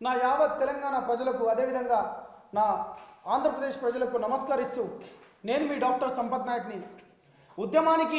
నా యావత్ తెలంగాణ ప్రజలకు అదేవిధంగా నా ఆంధ్రప్రదేశ్ ప్రజలకు నమస్కరిస్తూ నేను మీ డాక్టర్ సంపత్ నాయక్ని ఉద్యమానికి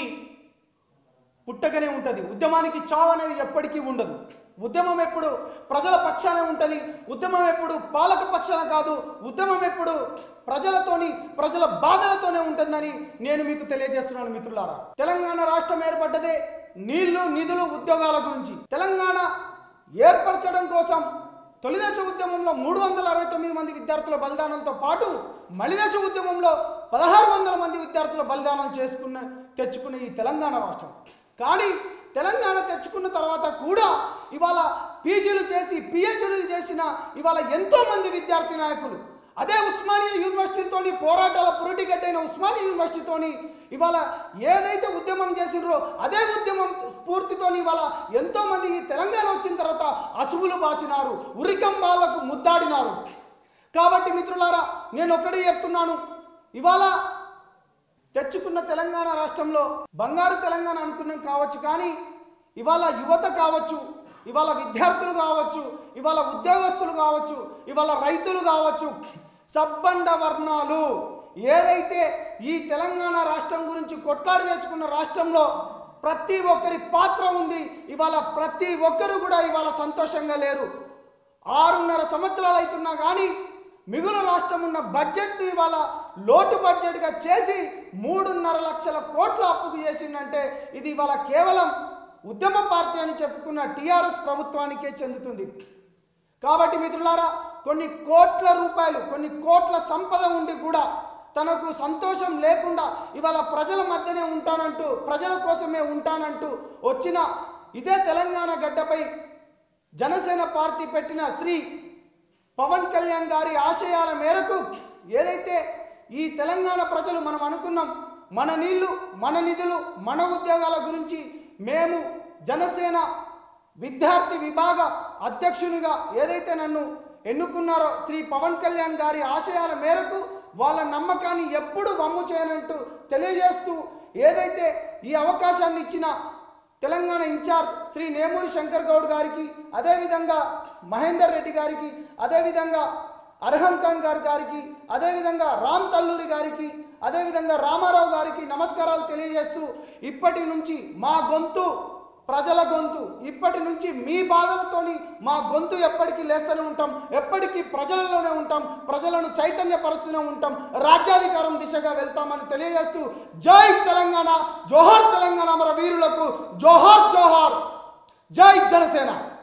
పుట్టకనే ఉంటుంది ఉద్యమానికి చావు అనేది ఎప్పటికీ ఉండదు ఉద్యమం ఎప్పుడు ప్రజల పక్షానే ఉంటుంది ఉద్యమం ఎప్పుడు పాలక పక్షాన కాదు ఉద్యమం ఎప్పుడు ప్రజలతోని ప్రజల బాధలతోనే ఉంటుందని నేను మీకు తెలియజేస్తున్నాను మిత్రులారా తెలంగాణ రాష్ట్రం ఏర్పడ్డదే నీళ్లు నిధులు ఉద్యోగాల గురించి తెలంగాణ ఏర్పరచడం కోసం తొలిదశ ఉద్యమంలో మూడు వందల అరవై తొమ్మిది మంది విద్యార్థుల బలిదానంతో పాటు మలిదశ ఉద్యమంలో పదహారు వందల మంది విద్యార్థుల బలిదానం చేసుకున్న తెచ్చుకున్న ఈ తెలంగాణ రాష్ట్రం కానీ తెలంగాణ తెచ్చుకున్న తర్వాత కూడా ఇవాళ పీజీలు చేసి పిహెచ్డీలు చేసిన ఇవాళ ఎంతో మంది విద్యార్థి నాయకులు అదే ఉస్మానియా యూనివర్సిటీతోని పోరాటాల పురిటిగడ్డైన ఉస్మానియా యూనివర్సిటీతోని ఇవాళ ఏదైతే ఉద్యమం చేసిర్రో అదే ఉద్యమం స్ఫూర్తితోని ఇవాళ ఎంతో మంది ఈ తెలంగాణ వచ్చిన తర్వాత అసువులు బాసినారు ఉరికంబాలకు ముద్దాడినారు కాబట్టి మిత్రులారా నేను ఒకటే చెప్తున్నాను ఇవాళ తెచ్చుకున్న తెలంగాణ రాష్ట్రంలో బంగారు తెలంగాణ అనుకున్నాం కావచ్చు కానీ ఇవాళ యువత కావచ్చు ఇవాళ విద్యార్థులు కావచ్చు ఇవాళ ఉద్యోగస్తులు కావచ్చు ఇవాళ రైతులు కావచ్చు సబ్బండ వర్ణాలు ఏదైతే ఈ తెలంగాణ రాష్ట్రం గురించి కొట్లాడి తెచ్చుకున్న రాష్ట్రంలో ప్రతి ఒక్కరి పాత్ర ఉంది ఇవాళ ప్రతి ఒక్కరు కూడా ఇవాళ సంతోషంగా లేరు ఆరున్నర సంవత్సరాలు అవుతున్నా కానీ మిగులు రాష్ట్రం ఉన్న బడ్జెట్ ఇవాళ లోటు బడ్జెట్గా చేసి మూడున్నర లక్షల కోట్ల అప్పుకు చేసిందంటే ఇది ఇవాళ కేవలం ఉద్యమ పార్టీ అని చెప్పుకున్న టీఆర్ఎస్ ప్రభుత్వానికే చెందుతుంది కాబట్టి మిత్రులారా కొన్ని కోట్ల రూపాయలు కొన్ని కోట్ల సంపద ఉండి కూడా తనకు సంతోషం లేకుండా ఇవాళ ప్రజల మధ్యనే ఉంటానంటూ ప్రజల కోసమే ఉంటానంటూ వచ్చిన ఇదే తెలంగాణ గడ్డపై జనసేన పార్టీ పెట్టిన శ్రీ పవన్ కళ్యాణ్ గారి ఆశయాల మేరకు ఏదైతే ఈ తెలంగాణ ప్రజలు మనం అనుకున్నాం మన నీళ్లు మన నిధులు మన ఉద్యోగాల గురించి మేము జనసేన విద్యార్థి విభాగ అధ్యక్షునిగా ఏదైతే నన్ను ఎన్నుకున్నారో శ్రీ పవన్ కళ్యాణ్ గారి ఆశయాల మేరకు వాళ్ళ నమ్మకాన్ని ఎప్పుడు వమ్ము చేయనంటూ తెలియజేస్తూ ఏదైతే ఈ అవకాశాన్ని ఇచ్చిన తెలంగాణ ఇన్ఛార్జ్ శ్రీ నేమూరి శంకర్ గౌడ్ గారికి అదేవిధంగా మహేందర్ రెడ్డి గారికి అదేవిధంగా అర్హం ఖాన్ గారి గారికి అదేవిధంగా రామ్ తల్లూరి గారికి అదేవిధంగా రామారావు గారికి నమస్కారాలు తెలియజేస్తూ ఇప్పటి నుంచి మా గొంతు ప్రజల గొంతు ఇప్పటి నుంచి మీ బాధలతోని మా గొంతు ఎప్పటికీ లేస్తూనే ఉంటాం ఎప్పటికీ ప్రజలలోనే ఉంటాం ప్రజలను చైతన్యపరుస్తూనే ఉంటాం రాజ్యాధికారం దిశగా వెళ్తామని తెలియజేస్తూ జై తెలంగాణ జోహార్ తెలంగాణ మన వీరులకు జోహార్ జోహార్ జై జనసేన